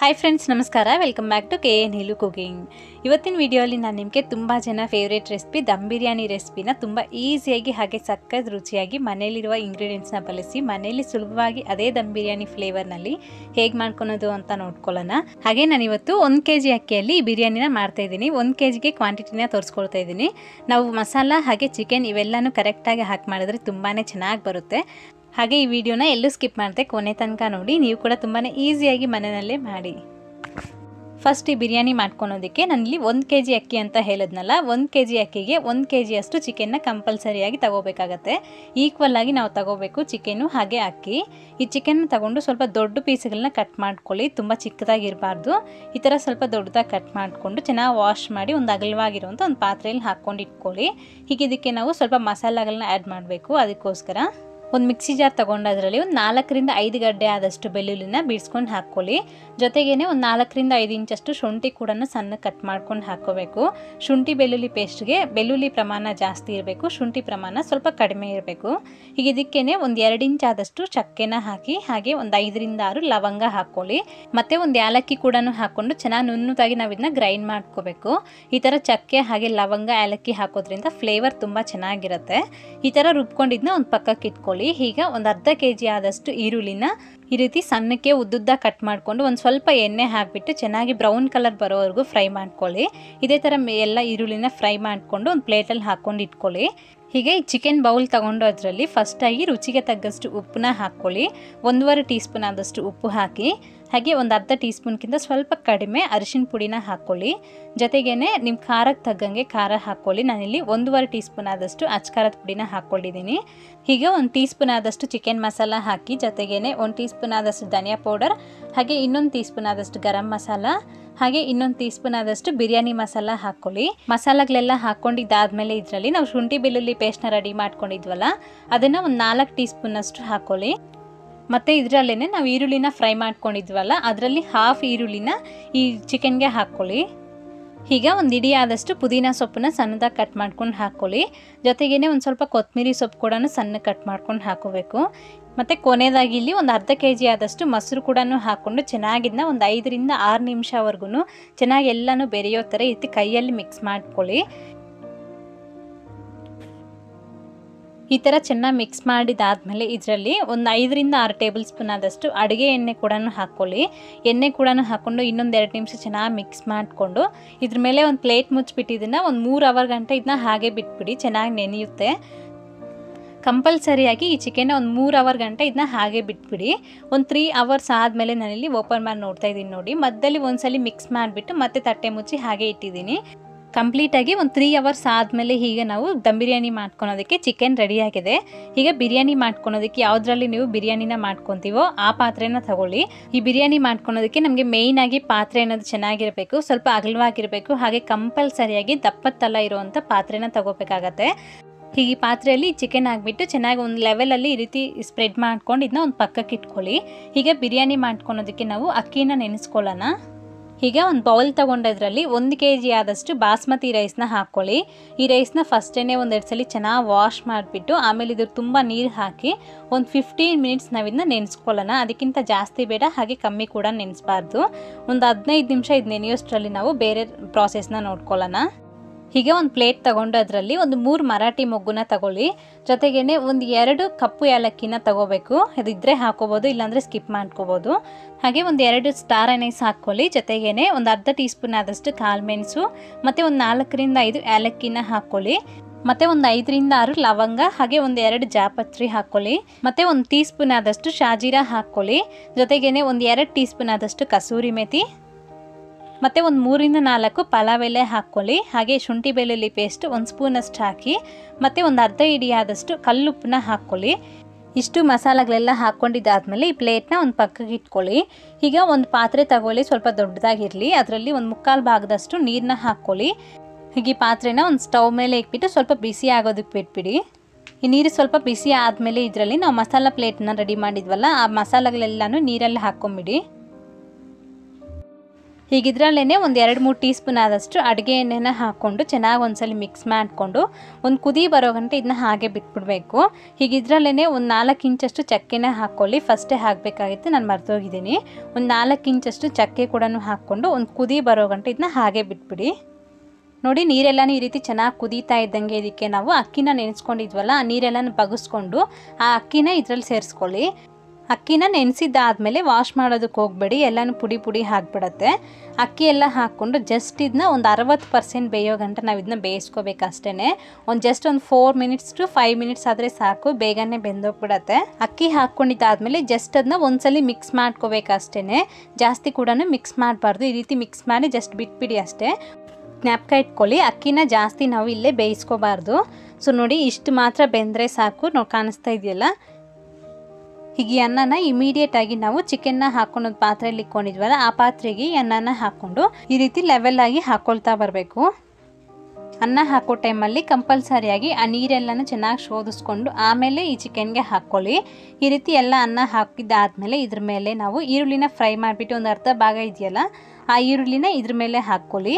hi friends ನಮಸ್ಕಾರ welcome back to K N ಹಿಲು cooking ಇವತ್ತಿನ ವಿಡಿಯೋಲಿ ನಾನು ನಿಮಗೆ ತುಂಬ ಜನ ಫೇವ್ರೇಟ್ ರೆಸಿಪಿ ದಮ್ ಬಿರಿಯಾನಿ ರೆಸಿಪಿನ ತುಂಬ ಈಸಿಯಾಗಿ ಹಾಗೆ ಸಕ್ಕತ್ ರುಚಿಯಾಗಿ ಮನೆಯಲ್ಲಿರುವ ಇಂಗ್ರೀಡಿಯೆಂಟ್ಸ್ನ ಬಳಸಿ ಮನೆಯಲ್ಲಿ ಸುಲಭವಾಗಿ ಅದೇ ದಮ್ ಬಿರಿಯಾನಿ ಫ್ಲೇವರ್ನಲ್ಲಿ ಹೇಗೆ ಮಾಡ್ಕೊಳೋದು ಅಂತ ನೋಡ್ಕೊಳ್ಳೋಣ ಹಾಗೆ ನಾನು ಇವತ್ತು ಒಂದು ಕೆ ಜಿ ಅಕ್ಕಿಯಲ್ಲಿ ಈ ಬಿರಿಯಾನಿನ ಮಾಡ್ತಾ ಇದ್ದೀನಿ ಒಂದು ಕೆ ಜಿಗೆ ಕ್ವಾಂಟಿಟಿನ ತೋರಿಸ್ಕೊಳ್ತಾ ಇದ್ದೀನಿ ನಾವು ಮಸಾಲ ಹಾಗೆ ಚಿಕನ್ ಇವೆಲ್ಲನೂ ಕರೆಕ್ಟಾಗಿ ಹಾಕಿ ಮಾಡಿದ್ರೆ ತುಂಬಾ ಚೆನ್ನಾಗಿ ಬರುತ್ತೆ ಹಾಗೆ ಈ ವಿಡಿಯೋನ ಎಲ್ಲೂ ಸ್ಕಿಪ್ ಮಾಡದೆ ಕೊನೆ ತನಕ ನೋಡಿ ನೀವು ಕೂಡ ತುಂಬಾ ಈಸಿಯಾಗಿ ಮನೆಯಲ್ಲೇ ಮಾಡಿ ಫಸ್ಟ್ ಈ ಬಿರಿಯಾನಿ ಮಾಡ್ಕೊಳೋದಕ್ಕೆ ನಾನಿಲ್ಲಿ ಒಂದು ಕೆ ಜಿ ಅಕ್ಕಿ ಅಂತ ಹೇಳಿದ್ನಲ್ಲ ಒಂದು ಕೆ ಜಿ ಅಕ್ಕಿಗೆ ಒಂದು ಕೆ ಜಿಯಷ್ಟು ಚಿಕನ್ನ ಕಂಪಲ್ಸರಿಯಾಗಿ ತಗೋಬೇಕಾಗತ್ತೆ ಈಕ್ವಲ್ ಆಗಿ ನಾವು ತಗೋಬೇಕು ಚಿಕನ್ನು ಹಾಗೆ ಅಕ್ಕಿ ಈ ಚಿಕನ್ ತಗೊಂಡು ಸ್ವಲ್ಪ ದೊಡ್ಡ ಪೀಸ್ಗಳನ್ನ ಕಟ್ ಮಾಡ್ಕೊಳ್ಳಿ ತುಂಬ ಚಿಕ್ಕದಾಗಿರಬಾರ್ದು ಈ ಥರ ಸ್ವಲ್ಪ ದೊಡ್ಡದಾಗಿ ಕಟ್ ಮಾಡಿಕೊಂಡು ಚೆನ್ನಾಗಿ ವಾಶ್ ಮಾಡಿ ಒಂದು ಅಗಲವಾಗಿರುವಂಥ ಒಂದು ಪಾತ್ರೆಯಲ್ಲಿ ಹಾಕ್ಕೊಂಡು ಇಟ್ಕೊಳ್ಳಿ ಹೀಗೆ ಇದಕ್ಕೆ ನಾವು ಸ್ವಲ್ಪ ಮಸಾಲೆಗಳನ್ನ ಆ್ಯಡ್ ಮಾಡಬೇಕು ಅದಕ್ಕೋಸ್ಕರ ಒಂದು ಮಿಕ್ಸಿ ಜಾರ್ ತೊಗೊಂಡು ಅದರಲ್ಲಿ ಒಂದು ನಾಲ್ಕರಿಂದ ಐದು ಗಡ್ಡೆ ಆದಷ್ಟು ಬೆಳ್ಳುಳ್ಳಿನ ಬಿಡಿಸ್ಕೊಂಡು ಹಾಕ್ಕೊಳ್ಳಿ ಜೊತೆಗೇನೆ ಒಂದು ನಾಲ್ಕರಿಂದ ಐದು ಇಂಚಷ್ಟು ಶುಂಠಿ ಕೂಡ ಸಣ್ಣ ಕಟ್ ಮಾಡ್ಕೊಂಡು ಹಾಕ್ಕೋಬೇಕು ಶುಂಠಿ ಬೆಳ್ಳುಳ್ಳಿ ಪೇಸ್ಟ್ಗೆ ಬೆಳ್ಳುಳ್ಳಿ ಪ್ರಮಾಣ ಜಾಸ್ತಿ ಇರಬೇಕು ಶುಂಠಿ ಪ್ರಮಾಣ ಸ್ವಲ್ಪ ಕಡಿಮೆ ಇರಬೇಕು ಈಗ ಇದಕ್ಕೇನೆ ಒಂದು ಎರಡು ಇಂಚ್ ಆದಷ್ಟು ಚಕ್ಕೆನ ಹಾಕಿ ಹಾಗೆ ಒಂದು ಐದರಿಂದ ಆರು ಲವಂಗ ಹಾಕ್ಕೊಳ್ಳಿ ಮತ್ತು ಒಂದು ಏಲಕ್ಕಿ ಕೂಡ ಹಾಕ್ಕೊಂಡು ಚೆನ್ನಾಗಿ ನುಣ್ಣದಾಗಿ ನಾವು ಇದನ್ನ ಗ್ರೈಂಡ್ ಮಾಡ್ಕೋಬೇಕು ಈ ಥರ ಚಕ್ಕೆ ಹಾಗೆ ಲವಂಗ ಏಲಕ್ಕಿ ಹಾಕೋದ್ರಿಂದ ಫ್ಲೇವರ್ ತುಂಬ ಚೆನ್ನಾಗಿರುತ್ತೆ ಈ ಥರ ರುಬ್ಕೊಂಡಿದ್ನ ಒಂದು ಪಕ್ಕಕ್ಕೆ ಇಟ್ಕೊಳ್ಳಿ ಈಗ ಒಂದು ಅರ್ಧ ಕೆ ಜಿ ಆದಷ್ಟು ಈರುಳ್ಳಿನ ಈ ರೀತಿ ಸಣ್ಣಕ್ಕೆ ಉದ್ದುದ್ದ ಕಟ್ ಮಾಡಿಕೊಂಡು ಒಂದು ಸ್ವಲ್ಪ ಎಣ್ಣೆ ಹಾಕಿಬಿಟ್ಟು ಚೆನ್ನಾಗಿ ಬ್ರೌನ್ ಕಲರ್ ಬರೋವರೆಗೂ ಫ್ರೈ ಮಾಡ್ಕೊಳ್ಳಿ ಇದೇ ಥರ ಎಲ್ಲ ಈರುಳ್ಳಿನ ಫ್ರೈ ಮಾಡಿಕೊಂಡು ಒಂದು ಪ್ಲೇಟಲ್ಲಿ ಹಾಕ್ಕೊಂಡು ಇಟ್ಕೊಳ್ಳಿ ಹೀಗೆ ಈ ಚಿಕನ್ ಬೌಲ್ ತೊಗೊಂಡು ಅದರಲ್ಲಿ ಫಸ್ಟಾಗಿ ರುಚಿಗೆ ತగ్గಷ್ಟು ಉಪ್ಪನ್ನ ಹಾಕ್ಕೊಳ್ಳಿ ಒಂದೂವರೆ ಟೀ ಸ್ಪೂನ್ ಆದಷ್ಟು ಉಪ್ಪು ಹಾಕಿ ಹಾಗೆ ಒಂದು ಅರ್ಧ ಟೀ ಸ್ಪೂನ್ಗಿಂತ ಸ್ವಲ್ಪ ಕಡಿಮೆ ಅರಿಶಿನ ಪುಡಿನ ಹಾಕ್ಕೊಳ್ಳಿ ಜೊತೆಗೇನೆ ನಿಮ್ಮ ಖಾರಕ್ಕೆ ತగ్గಂಗೆ ಖಾರ ಹಾಕ್ಕೊಳ್ಳಿ ನಾನಿಲ್ಲಿ ಒಂದೂವರೆ ಟೀ ಸ್ಪೂನ್ ಆದಷ್ಟು ಅಚ್ಕಾರದ ಪುಡಿನ ಹಾಕ್ಕೊಂಡಿದ್ದೀನಿ ಹೀಗೆ ಒಂದು ಟೀ ಸ್ಪೂನ್ ಆದಷ್ಟು ಚಿಕನ್ ಮಸಾಲ ಹಾಕಿ ಜೊತೆಗೇನೆ ಒಂದು ಟೀ ಸ್ಪೂನ್ ಆದಷ್ಟು ಧನಿಯಾ ಪೌಡರ್ ಹಾಗೆ ಇನ್ನೊಂದು ಟೀ ಸ್ಪೂನ್ ಆದಷ್ಟು ಗರಂ ಮಸಾಲ ಹಾಗೆ ಇನ್ನೊಂದು ಟೀ ಸ್ಪೂನ್ ಆದಷ್ಟು ಬಿರಿಯಾನಿ ಮಸಾಲ ಹಾಕ್ಕೊಳ್ಳಿ ಮಸಾಲಗಳೆಲ್ಲ ಹಾಕ್ಕೊಂಡಿದ್ದಾದ್ಮೇಲೆ ಇದರಲ್ಲಿ ನಾವು ಶುಂಠಿ ಬೆಳ್ಳುಳ್ಳಿ ಪೇಸ್ಟ್ನ ರೆಡಿ ಮಾಡ್ಕೊಂಡಿದ್ವಲ್ಲ ಅದನ್ನು ಒಂದು ನಾಲ್ಕು ಟೀ ಸ್ಪೂನಷ್ಟು ಹಾಕ್ಕೊಳ್ಳಿ ಮತ್ತು ಇದರಲ್ಲೇ ನಾವು ಈರುಳ್ಳಿನ ಫ್ರೈ ಮಾಡ್ಕೊಂಡಿದ್ವಲ್ಲ ಅದರಲ್ಲಿ ಹಾಫ್ ಈರುಳ್ಳಿನ ಈ ಚಿಕನ್ಗೆ ಹಾಕ್ಕೊಳ್ಳಿ ಈಗ ಒಂದು ಇಡೀ ಆದಷ್ಟು ಪುದೀನ ಸೊಪ್ಪನ್ನ ಸಣ್ಣದಾಗಿ ಕಟ್ ಮಾಡ್ಕೊಂಡು ಹಾಕ್ಕೊಳ್ಳಿ ಜೊತೆಗೇನೆ ಒಂದು ಸ್ವಲ್ಪ ಕೊತ್ತಂಬರಿ ಸೊಪ್ಪು ಕೂಡ ಸಣ್ಣ ಕಟ್ ಮಾಡ್ಕೊಂಡು ಹಾಕೋಬೇಕು ಮತ್ತು ಕೊನೆಯದಾಗಿ ಇಲ್ಲಿ ಒಂದು ಅರ್ಧ ಕೆ ಜಿ ಆದಷ್ಟು ಮೊಸರು ಕೂಡ ಹಾಕ್ಕೊಂಡು ಚೆನ್ನಾಗಿದ್ನ ಒಂದು ಐದರಿಂದ ಆರು ನಿಮಿಷವರೆಗೂ ಚೆನ್ನಾಗಿ ಎಲ್ಲನೂ ಬೆರೆಯೋ ಥರ ಈ ರೀತಿ ಕೈಯಲ್ಲಿ ಮಿಕ್ಸ್ ಮಾಡ್ಕೊಳ್ಳಿ ಈ ಥರ ಚೆನ್ನಾಗಿ ಮಿಕ್ಸ್ ಮಾಡಿದಾದಮೇಲೆ ಇದರಲ್ಲಿ ಒಂದು ಐದರಿಂದ ಆರು ಟೇಬಲ್ ಸ್ಪೂನ್ ಆದಷ್ಟು ಅಡುಗೆ ಎಣ್ಣೆ ಕೂಡ ಹಾಕ್ಕೊಳ್ಳಿ ಎಣ್ಣೆ ಕೂಡ ಹಾಕ್ಕೊಂಡು ಇನ್ನೊಂದು ಎರಡು ನಿಮಿಷ ಚೆನ್ನಾಗಿ ಮಿಕ್ಸ್ ಮಾಡಿಕೊಂಡು ಇದ್ರ ಮೇಲೆ ಒಂದು ಪ್ಲೇಟ್ ಮುಚ್ಚಿಬಿಟ್ಟು ಇದನ್ನು ಒಂದು ಮೂರು ಅವರ್ ಗಂಟೆ ಇದನ್ನ ಹಾಗೆ ಬಿಟ್ಬಿಡಿ ಚೆನ್ನಾಗಿ ನೆನೆಯುತ್ತೆ ಕಂಪಲ್ಸರಿಯಾಗಿ ಈ ಚಿಕನ್ನ ಒಂದು ಮೂರು ಅವರ್ ಗಂಟೆ ಇದನ್ನ ಹಾಗೆ ಬಿಟ್ಬಿಡಿ ಒಂದು ತ್ರೀ ಅವರ್ಸ್ ಆದಮೇಲೆ ನಾನಿಲ್ಲಿ ಓಪನ್ ಮಾಡಿ ನೋಡ್ತಾ ಇದ್ದೀನಿ ನೋಡಿ ಮಧ್ಯದಲ್ಲಿ ಒಂದ್ಸಲಿ ಮಿಕ್ಸ್ ಮಾಡಿಬಿಟ್ಟು ಮತ್ತೆ ತಟ್ಟೆ ಮುಚ್ಚಿ ಹಾಗೆ ಇಟ್ಟಿದ್ದೀನಿ ಕಂಪ್ಲೀಟಾಗಿ ಒಂದು ತ್ರೀ ಅವರ್ಸ್ ಆದಮೇಲೆ ಹೀಗೆ ನಾವು ದಮ್ ಬಿರಿಯಾನಿ ಮಾಡ್ಕೊಳೋದಕ್ಕೆ ಚಿಕನ್ ರೆಡಿಯಾಗಿದೆ ಈಗ ಬಿರಿಯಾನಿ ಮಾಡ್ಕೊಳೋದಕ್ಕೆ ಯಾವುದ್ರಲ್ಲಿ ನೀವು ಬಿರಿಯಾನಿನ ಮಾಡ್ಕೊತೀವೋ ಆ ಪಾತ್ರೆನ ತಗೊಳ್ಳಿ ಈ ಬಿರಿಯಾನಿ ಮಾಡ್ಕೊಳೋದಕ್ಕೆ ನಮಗೆ ಮೇಯ್ನಾಗಿ ಪಾತ್ರೆ ಅನ್ನೋದು ಚೆನ್ನಾಗಿರಬೇಕು ಸ್ವಲ್ಪ ಅಗಲವಾಗಿರಬೇಕು ಹಾಗೆ ಕಂಪಲ್ಸರಿಯಾಗಿ ದಪ್ಪತ್ತಲ್ಲ ಇರುವಂಥ ಪಾತ್ರೆನ ತಗೋಬೇಕಾಗತ್ತೆ ಹೀಗೆ ಪಾತ್ರೆಯಲ್ಲಿ ಚಿಕನ್ ಹಾಕ್ಬಿಟ್ಟು ಚೆನ್ನಾಗಿ ಒಂದು ಲೆವೆಲಲ್ಲಿ ಈ ರೀತಿ ಸ್ಪ್ರೆಡ್ ಮಾಡ್ಕೊಂಡು ಇದನ್ನ ಒಂದು ಪಕ್ಕಕ್ಕೆ ಇಟ್ಕೊಳ್ಳಿ ಹೀಗೆ ಬಿರಿಯಾನಿ ಮಾಡ್ಕೊಳೋದಕ್ಕೆ ನಾವು ಅಕ್ಕಿನ ನೆನೆಸ್ಕೊಳ್ಳೋಣ ಈಗ ಒಂದು ಬೌಲ್ ತೊಗೊಂಡದ್ರಲ್ಲಿ ಒಂದು ಕೆ ಜಿ ಆದಷ್ಟು ಬಾಸ್ಮತಿ ರೈಸ್ನ ಹಾಕ್ಕೊಳ್ಳಿ ಈ ರೈಸ್ನ ಫಸ್ಟೇ ಒಂದೆರಡು ಸಲ ಚೆನ್ನಾಗಿ ವಾಶ್ ಮಾಡಿಬಿಟ್ಟು ಆಮೇಲೆ ಇದ್ರ ತುಂಬ ನೀರು ಹಾಕಿ ಒಂದು ಫಿಫ್ಟೀನ್ ಮಿನಿಟ್ಸ್ ನಾವಿದನ್ನ ನೆನೆಸ್ಕೊಳ್ಳೋಣ ಅದಕ್ಕಿಂತ ಜಾಸ್ತಿ ಬೇಡ ಹಾಗೆ ಕಮ್ಮಿ ಕೂಡ ನೆನೆಸ್ಬಾರ್ದು ಒಂದು ಹದಿನೈದು ನಿಮಿಷ ಇದು ನೆನೆಯೋಷ್ಟರಲ್ಲಿ ನಾವು ಬೇರೆ ಪ್ರಾಸೆಸ್ನ ನೋಡ್ಕೊಳ್ಳೋಣ ಹೀಗೆ ಒಂದು ಪ್ಲೇಟ್ ತಗೊಂಡು ಅದರಲ್ಲಿ ಒಂದು ಮೂರು ಮರಾಠಿ ಮೊಗ್ಗುನ ತಗೊಳ್ಳಿ ಜೊತೆಗೇನೆ ಒಂದು ಎರಡು ಕಪ್ಪು ಏಲಕ್ಕಿನ ತಗೋಬೇಕು ಅದಿದ್ದರೆ ಹಾಕೋಬೋದು ಇಲ್ಲಾಂದರೆ ಸ್ಕಿಪ್ ಮಾಡ್ಕೋಬೋದು ಹಾಗೆ ಒಂದು ಎರಡು ಸ್ಟಾರ್ ಅನೈಸ್ ಹಾಕ್ಕೊಳ್ಳಿ ಜೊತೆಗೇನೆ ಒಂದು ಅರ್ಧ ಟೀ ಸ್ಪೂನ್ ಆದಷ್ಟು ಕಾಳುಮೆಣಸು ಮತ್ತು ಒಂದು ನಾಲ್ಕರಿಂದ ಐದು ಏಲಕ್ಕಿನ ಹಾಕ್ಕೊಳ್ಳಿ ಮತ್ತು ಒಂದು ಐದರಿಂದ ಆರು ಲವಂಗ ಹಾಗೆ ಒಂದು ಎರಡು ಜಾಪತ್ರಿ ಹಾಕ್ಕೊಳ್ಳಿ ಮತ್ತು ಒಂದು ಟೀ ಸ್ಪೂನ್ ಆದಷ್ಟು ಶಾಜೀರಾ ಹಾಕ್ಕೊಳ್ಳಿ ಜೊತೆಗೇನೆ ಒಂದು ಎರಡು ಟೀ ಸ್ಪೂನ್ ಆದಷ್ಟು ಕಸೂರಿ ಮೆಥಿ ಮತ್ತು ಒಂದು ಮೂರಿಂದ ನಾಲ್ಕು ಪಲಾವ್ ಎಲೆ ಹಾಕ್ಕೊಳ್ಳಿ ಹಾಗೆ ಶುಂಠಿ ಬೆಳ್ಳುಳ್ಳಿ ಪೇಸ್ಟ್ ಒಂದು ಸ್ಪೂನಷ್ಟು ಹಾಕಿ ಮತ್ತು ಒಂದು ಅರ್ಧ ಇಡಿ ಆದಷ್ಟು ಕಲ್ಲುಪ್ಪನ್ನ ಹಾಕ್ಕೊಳ್ಳಿ ಇಷ್ಟು ಮಸಾಲೆಗಳೆಲ್ಲ ಹಾಕ್ಕೊಂಡಿದ್ದಾದಮೇಲೆ ಈ ಪ್ಲೇಟ್ನ ಒಂದು ಪಕ್ಕಕ್ಕೆ ಇಟ್ಕೊಳ್ಳಿ ಈಗ ಒಂದು ಪಾತ್ರೆ ತಗೊಳ್ಳಿ ಸ್ವಲ್ಪ ದೊಡ್ಡದಾಗಿರಲಿ ಅದರಲ್ಲಿ ಒಂದು ಮುಕ್ಕಾಲು ಭಾಗದಷ್ಟು ನೀರನ್ನ ಹಾಕ್ಕೊಳ್ಳಿ ಹೀಗೆ ಪಾತ್ರೆನ ಒಂದು ಸ್ಟವ್ ಮೇಲೆ ಇಟ್ಬಿಟ್ಟು ಸ್ವಲ್ಪ ಬಿಸಿ ಆಗೋದಕ್ಕೆ ಬಿಟ್ಬಿಡಿ ಈ ನೀರು ಸ್ವಲ್ಪ ಬಿಸಿ ಆದಮೇಲೆ ಇದರಲ್ಲಿ ನಾವು ಮಸಾಲ ಪ್ಲೇಟ್ನ ರೆಡಿ ಮಾಡಿದ್ವಲ್ಲ ಆ ಮಸಾಲೆಗಳೆಲ್ಲನೂ ನೀರಲ್ಲಿ ಹಾಕ್ಕೊಂಬಿಡಿ ಈಗ ಇದರಲ್ಲೇ ಒಂದು ಎರಡು ಮೂರು ಟೀ ಸ್ಪೂನ್ ಆದಷ್ಟು ಅಡುಗೆ ಎಣ್ಣೆನ ಹಾಕ್ಕೊಂಡು ಚೆನ್ನಾಗಿ ಒಂದ್ಸಲಿ ಮಿಕ್ಸ್ ಮಾಡಿಕೊಂಡು ಒಂದು ಕುದಿ ಬರೋ ಗಂಟೆ ಇದನ್ನ ಹಾಗೆ ಬಿಟ್ಬಿಡಬೇಕು ಈಗ ಇದರಲ್ಲೇ ಒಂದು ನಾಲ್ಕು ಇಂಚಷ್ಟು ಚಕ್ಕೆನ ಹಾಕ್ಕೊಳ್ಳಿ ಫಸ್ಟೇ ಹಾಕಬೇಕಾಗಿತ್ತು ನಾನು ಮರ್ತೋಗಿದ್ದೀನಿ ಒಂದು ನಾಲ್ಕು ಇಂಚಷ್ಟು ಚಕ್ಕೆ ಕೂಡ ಹಾಕ್ಕೊಂಡು ಒಂದು ಕುದಿ ಬರೋ ಗಂಟೆ ಇದನ್ನ ಹಾಗೆ ಬಿಟ್ಬಿಡಿ ನೋಡಿ ನೀರೆಲ್ಲನೂ ಈ ರೀತಿ ಚೆನ್ನಾಗಿ ಕುದೀತಾ ಇದ್ದಂಗೆ ಇದಕ್ಕೆ ನಾವು ಅಕ್ಕಿನ ನೆನೆಸ್ಕೊಂಡಿದ್ವಲ್ಲ ಆ ನೀರೆಲ್ಲನೂ ಬಗ್ಗಿಸ್ಕೊಂಡು ಆ ಅಕ್ಕಿನ ಇದರಲ್ಲಿ ಸೇರಿಸ್ಕೊಳ್ಳಿ ಅಕ್ಕಿನ ನೆನೆಸಿದ್ದಾದಮೇಲೆ ವಾಶ್ ಮಾಡೋದಕ್ಕೆ ಹೋಗಬೇಡಿ ಎಲ್ಲನೂ ಪುಡಿ ಪುಡಿ ಹಾಕ್ಬಿಡತ್ತೆ ಅಕ್ಕಿ ಎಲ್ಲ ಹಾಕ್ಕೊಂಡು ಜಸ್ಟ್ ಇದನ್ನ ಒಂದು ಅರವತ್ತು ಪರ್ಸೆಂಟ್ ಬೇಯೋ ಗಂಟ ನಾವು ಇದನ್ನ ಬೇಯಿಸ್ಕೋಬೇಕು ಅಷ್ಟೇ ಒಂದು ಜಸ್ಟ್ ಒಂದು four minutes to five minutes ಆದರೆ ಸಾಕು ಬೇಗನೆ ಬೆಂದೋಗ್ಬಿಡತ್ತೆ ಅಕ್ಕಿ ಹಾಕ್ಕೊಂಡಿದ್ದಾದ್ಮೇಲೆ ಜಸ್ಟ್ ಅದನ್ನ ಒಂದ್ಸಲಿ ಮಿಕ್ಸ್ ಮಾಡ್ಕೋಬೇಕು ಅಷ್ಟೇ ಜಾಸ್ತಿ ಕೂಡ ಮಿಕ್ಸ್ ಮಾಡಬಾರ್ದು ಈ ರೀತಿ ಮಿಕ್ಸ್ ಮಾಡಿ ಜಸ್ಟ್ ಬಿಟ್ಬಿಡಿ ಅಷ್ಟೇ ಜ್ಞಾಪಕ ಇಟ್ಕೊಳ್ಳಿ ಅಕ್ಕಿನ ಜಾಸ್ತಿ ನಾವು ಇಲ್ಲೇ ಬೇಯಿಸ್ಕೋಬಾರ್ದು ಸೊ ನೋಡಿ ಇಷ್ಟು ಮಾತ್ರ ಬೆಂದರೆ ಸಾಕು ನಾವು ಕಾಣಿಸ್ತಾ ಇದೆಯಲ್ಲ ಹೀಗೆ ಈ ಅನ್ನನ ಇಮಿಡಿಯೇಟ್ ಆಗಿ ನಾವು ಚಿಕನ್ನ ಹಾಕೊಂಡು ಒಂದು ಪಾತ್ರೆಯಲ್ಲಿ ಇಟ್ಕೊಂಡಿದ್ವಲ್ಲ ಆ ಪಾತ್ರೆಗೆ ಈ ಅನ್ನನ ಹಾಕ್ಕೊಂಡು ಈ ರೀತಿ ಲೆವೆಲ್ ಆಗಿ ಹಾಕ್ಕೊಳ್ತಾ ಬರಬೇಕು ಅನ್ನ ಹಾಕೋ ಟೈಮಲ್ಲಿ ಕಂಪಲ್ಸರಿಯಾಗಿ ಆ ನೀರೆಲ್ಲನೂ ಚೆನ್ನಾಗಿ ಶೋಧಿಸ್ಕೊಂಡು ಆಮೇಲೆ ಈ ಚಿಕನ್ಗೆ ಹಾಕ್ಕೊಳ್ಳಿ ಈ ರೀತಿ ಎಲ್ಲ ಅನ್ನ ಹಾಕಿದ್ದಾದಮೇಲೆ ಇದ್ರ ಮೇಲೆ ನಾವು ಈರುಳ್ಳಿನ ಫ್ರೈ ಮಾಡಿಬಿಟ್ಟು ಒಂದು ಅರ್ಧ ಭಾಗ ಇದೆಯಲ್ಲ ಆ ಈರುಳ್ಳಿನ ಇದ್ರ ಮೇಲೆ ಹಾಕ್ಕೊಳ್ಳಿ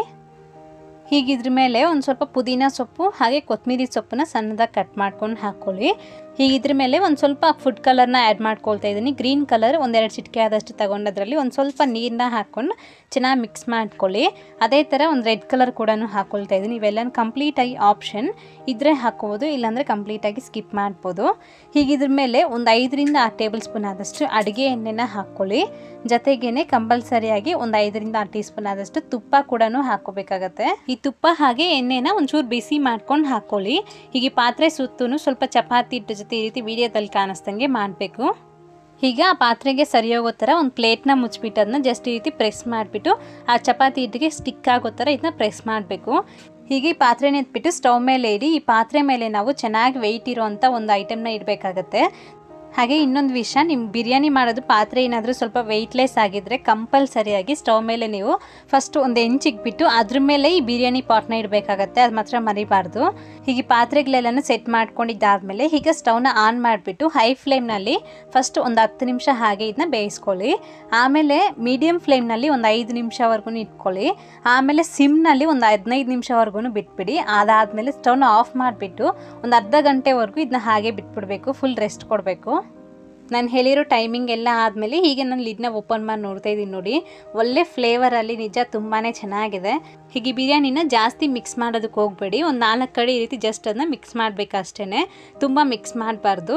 ಹೀಗೆ ಇದ್ರ ಮೇಲೆ ಒಂದು ಸ್ವಲ್ಪ ಪುದೀನ ಸೊಪ್ಪು ಹಾಗೆ ಕೊತ್ತಂಬರಿ ಸೊಪ್ಪನ್ನ ಸಣ್ಣದಾಗಿ ಕಟ್ ಮಾಡ್ಕೊಂಡು ಹಾಕ್ಕೊಳ್ಳಿ ಹೀಗೆ ಇದ್ರ ಮೇಲೆ ಒಂದು ಸ್ವಲ್ಪ ಫುಡ್ ಕಲರ್ನ ಆ್ಯಡ್ ಮಾಡ್ಕೊಳ್ತಾ ಇದ್ದೀನಿ ಗ್ರೀನ್ ಕಲರ್ ಒಂದೆರಡು ಚಿಟಿಕೆ ಆದಷ್ಟು ತಗೊಂಡದ್ರಲ್ಲಿ ಒಂದು ಸ್ವಲ್ಪ ನೀರನ್ನ ಹಾಕ್ಕೊಂಡು ಚೆನ್ನಾಗಿ ಮಿಕ್ಸ್ ಮಾಡ್ಕೊಳ್ಳಿ ಅದೇ ಥರ ಒಂದು ರೆಡ್ ಕಲರ್ ಕೂಡ ಹಾಕ್ಕೊಳ್ತಾ ಇದ್ದೀನಿ ಇವೆಲ್ಲ ಕಂಪ್ಲೀಟಾಗಿ ಆಪ್ಷನ್ ಇದ್ರೆ ಹಾಕ್ಬೋದು ಇಲ್ಲಾಂದರೆ ಕಂಪ್ಲೀಟಾಗಿ ಸ್ಕಿಪ್ ಮಾಡ್ಬೋದು ಹೀಗೆ ಇದ್ರ ಮೇಲೆ ಒಂದು ಐದರಿಂದ ಆರು ಟೇಬಲ್ ಸ್ಪೂನ್ ಆದಷ್ಟು ಅಡುಗೆ ಎಣ್ಣೆನ ಹಾಕ್ಕೊಳ್ಳಿ ಜೊತೆಗೇನೆ ಕಂಪಲ್ಸರಿಯಾಗಿ ಒಂದು ಐದರಿಂದ ಆರು ಟೀ ಸ್ಪೂನ್ ಆದಷ್ಟು ತುಪ್ಪ ಕೂಡ ಹಾಕ್ಕೋಬೇಕಾಗತ್ತೆ ಈ ತುಪ್ಪ ಹಾಗೆ ಎಣ್ಣೆನ ಒಂಚೂರು ಬಿಸಿ ಮಾಡ್ಕೊಂಡು ಹಾಕ್ಕೊಳ್ಳಿ ಹೀಗೆ ಪಾತ್ರೆ ಸುತ್ತೂ ಸ್ವಲ್ಪ ಚಪಾತಿ ಹಿಟ್ಟು ಜೊತೆ ಈ ರೀತಿ ವಿಡಿಯೋದಲ್ಲಿ ಕಾಣಿಸ್ದಂಗೆ ಮಾಡಬೇಕು ಈಗ ಆ ಪಾತ್ರೆಗೆ ಸರಿ ಹೋಗೋ ಥರ ಒಂದು ಪ್ಲೇಟ್ನ ಮುಚ್ಚಿಬಿಟ್ಟು ಅದನ್ನ ಜಸ್ಟ್ ಈ ರೀತಿ ಪ್ರೆಸ್ ಮಾಡಿಬಿಟ್ಟು ಆ ಚಪಾತಿ ಹಿಟ್ಟಿಗೆ ಸ್ಟಿಕ್ ಆಗೋ ಥರ ಇದನ್ನ ಪ್ರೆಸ್ ಮಾಡಬೇಕು ಹೀಗೆ ಈ ಪಾತ್ರೆನ ಎತ್ಬಿಟ್ಟು ಸ್ಟವ್ ಮೇಲೆ ಇಡಿ ಈ ಪಾತ್ರೆ ಮೇಲೆ ನಾವು ಚೆನ್ನಾಗಿ ವೆಯ್ಟ್ ಇರೋವಂಥ ಒಂದು ಐಟಮ್ನ ಇಡಬೇಕಾಗತ್ತೆ ಹಾಗೆ ಇನ್ನೊಂದು ವಿಷಯ ನಿಮ್ಮ ಬಿರಿಯಾನಿ ಮಾಡೋದು ಪಾತ್ರೆ ಏನಾದರೂ ಸ್ವಲ್ಪ ವೆಯ್ಟ್ಲೆಸ್ ಆಗಿದ್ದರೆ ಕಂಪಲ್ಸರಿಯಾಗಿ ಸ್ಟವ್ ಮೇಲೆ ನೀವು ಫಸ್ಟ್ ಒಂದು ಹೆಂಚಿಕ್ಬಿಟ್ಟು ಅದ್ರ ಮೇಲೆ ಈ ಬಿರಿಯಾನಿ ಪಾಟ್ನ ಇಡಬೇಕಾಗತ್ತೆ ಅದು ಮಾತ್ರ ಮರಿಬಾರ್ದು ಹೀಗೆ ಪಾತ್ರೆಗಳೆಲ್ಲನೂ ಸೆಟ್ ಮಾಡ್ಕೊಂಡಿದ್ದಾದಮೇಲೆ ಹೀಗೆ ಸ್ಟವ್ನ ಆನ್ ಮಾಡಿಬಿಟ್ಟು ಹೈ ಫ್ಲೇಮ್ನಲ್ಲಿ ಫಸ್ಟ್ ಒಂದು ಹತ್ತು ನಿಮಿಷ ಹಾಗೆ ಇದನ್ನ ಬೇಯಿಸ್ಕೊಳ್ಳಿ ಆಮೇಲೆ ಮೀಡಿಯಮ್ ಫ್ಲೇಮ್ನಲ್ಲಿ ಒಂದು ಐದು ನಿಮಿಷವರೆಗೂ ಇಟ್ಕೊಳ್ಳಿ ಆಮೇಲೆ ಸಿಮ್ನಲ್ಲಿ ಒಂದು ಹದಿನೈದು ನಿಮಿಷವರೆಗೂ ಬಿಟ್ಬಿಡಿ ಅದಾದಮೇಲೆ ಸ್ಟವ್ನ ಆಫ್ ಮಾಡಿಬಿಟ್ಟು ಒಂದು ಅರ್ಧ ಗಂಟೆವರೆಗೂ ಇದನ್ನ ಹಾಗೆ ಬಿಟ್ಬಿಡಬೇಕು ಫುಲ್ ರೆಸ್ಟ್ ಕೊಡಬೇಕು ನಾನು ಹೇಳಿರೋ ಟೈಮಿಂಗ್ ಎಲ್ಲ ಆದಮೇಲೆ ಹೀಗೆ ನಾನು ಲಿಡ್ನ ಓಪನ್ ಮಾಡಿ ನೋಡ್ತಾ ಇದ್ದೀನಿ ನೋಡಿ ಒಳ್ಳೆ ಫ್ಲೇವರಲ್ಲಿ ನಿಜ ತುಂಬಾ ಚೆನ್ನಾಗಿದೆ ಹೀಗೆ ಬಿರಿಯಾನಿನ ಜಾಸ್ತಿ ಮಿಕ್ಸ್ ಮಾಡೋದಕ್ಕೆ ಹೋಗಬೇಡಿ ಒಂದು ನಾಲ್ಕು ಕಡೆ ಈ ರೀತಿ ಜಸ್ಟ್ ಅದನ್ನ ಮಿಕ್ಸ್ ಮಾಡಬೇಕು ಅಷ್ಟೇ ತುಂಬ ಮಿಕ್ಸ್ ಮಾಡಬಾರ್ದು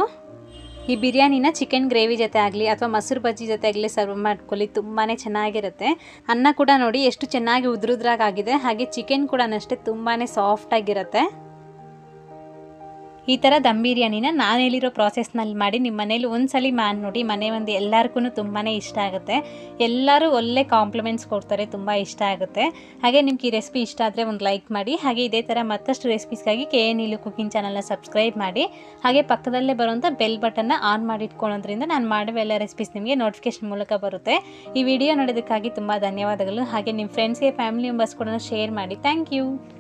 ಈ ಬಿರಿಯಾನಿನ ಚಿಕನ್ ಗ್ರೇವಿ ಜೊತೆ ಆಗಲಿ ಅಥವಾ ಮೊಸರು ಬಜ್ಜಿ ಜೊತೆ ಆಗಲಿ ಸರ್ವ್ ಮಾಡ್ಕೊಳ್ಳಿ ತುಂಬಾ ಚೆನ್ನಾಗಿರುತ್ತೆ ಅನ್ನ ಕೂಡ ನೋಡಿ ಎಷ್ಟು ಚೆನ್ನಾಗಿ ಉದುರುದ್ರಾಗಿದೆ ಹಾಗೆ ಚಿಕನ್ ಕೂಡ ಅಷ್ಟೇ ತುಂಬಾ ಸಾಫ್ಟಾಗಿರುತ್ತೆ ಈ ಥರ ದಮ್ ಬಿರಿಯಾನಿನ ನಾನು ಹೇಳಿರೋ ಪ್ರಾಸೆಸ್ನಲ್ಲಿ ಮಾಡಿ ನಿಮ್ಮ ಮನೇಲಿ ಒಂದ್ಸಲಿ ಮಾಡಿ ನೋಡಿ ಮನೆ ಮಂದಿ ಎಲ್ಲರಿಗೂ ತುಂಬಾ ಇಷ್ಟ ಆಗುತ್ತೆ ಎಲ್ಲರೂ ಒಳ್ಳೆ ಕಾಂಪ್ಲಿಮೆಂಟ್ಸ್ ಕೊಡ್ತಾರೆ ತುಂಬ ಇಷ್ಟ ಆಗುತ್ತೆ ಹಾಗೆ ನಿಮ್ಗೆ ಈ ರೆಸಿಪಿ ಇಷ್ಟ ಆದರೆ ಒಂದು ಲೈಕ್ ಮಾಡಿ ಹಾಗೆ ಇದೇ ಥರ ಮತ್ತಷ್ಟು ರೆಸಿಪೀಸ್ಗಾಗಿ ಕೆ ಎನ್ ಇಲು ಕುಕಿಂಗ್ ಚಾನಲ್ನ ಸಬ್ಸ್ಕ್ರೈಬ್ ಮಾಡಿ ಹಾಗೆ ಪಕ್ಕದಲ್ಲೇ ಬರುವಂಥ ಬೆಲ್ ಬಟನ್ನ ಆನ್ ಮಾಡಿ ಇಟ್ಕೊಳ್ಳೋದ್ರಿಂದ ನಾನು ಮಾಡುವ ಎಲ್ಲ ರೆಸಿಪೀಸ್ ನಿಮಗೆ ನೋಟಿಫಿಕೇಶನ್ ಮೂಲಕ ಬರುತ್ತೆ ಈ ವಿಡಿಯೋ ನೋಡೋದಕ್ಕಾಗಿ ತುಂಬ ಧನ್ಯವಾದಗಳು ಹಾಗೆ ನಿಮ್ಮ ಫ್ರೆಂಡ್ಸ್ಗೆ ಫ್ಯಾಮಿಲಿ ಮೆಂಬರ್ಸ್ ಕೂಡ ಶೇರ್ ಮಾಡಿ ಥ್ಯಾಂಕ್ ಯು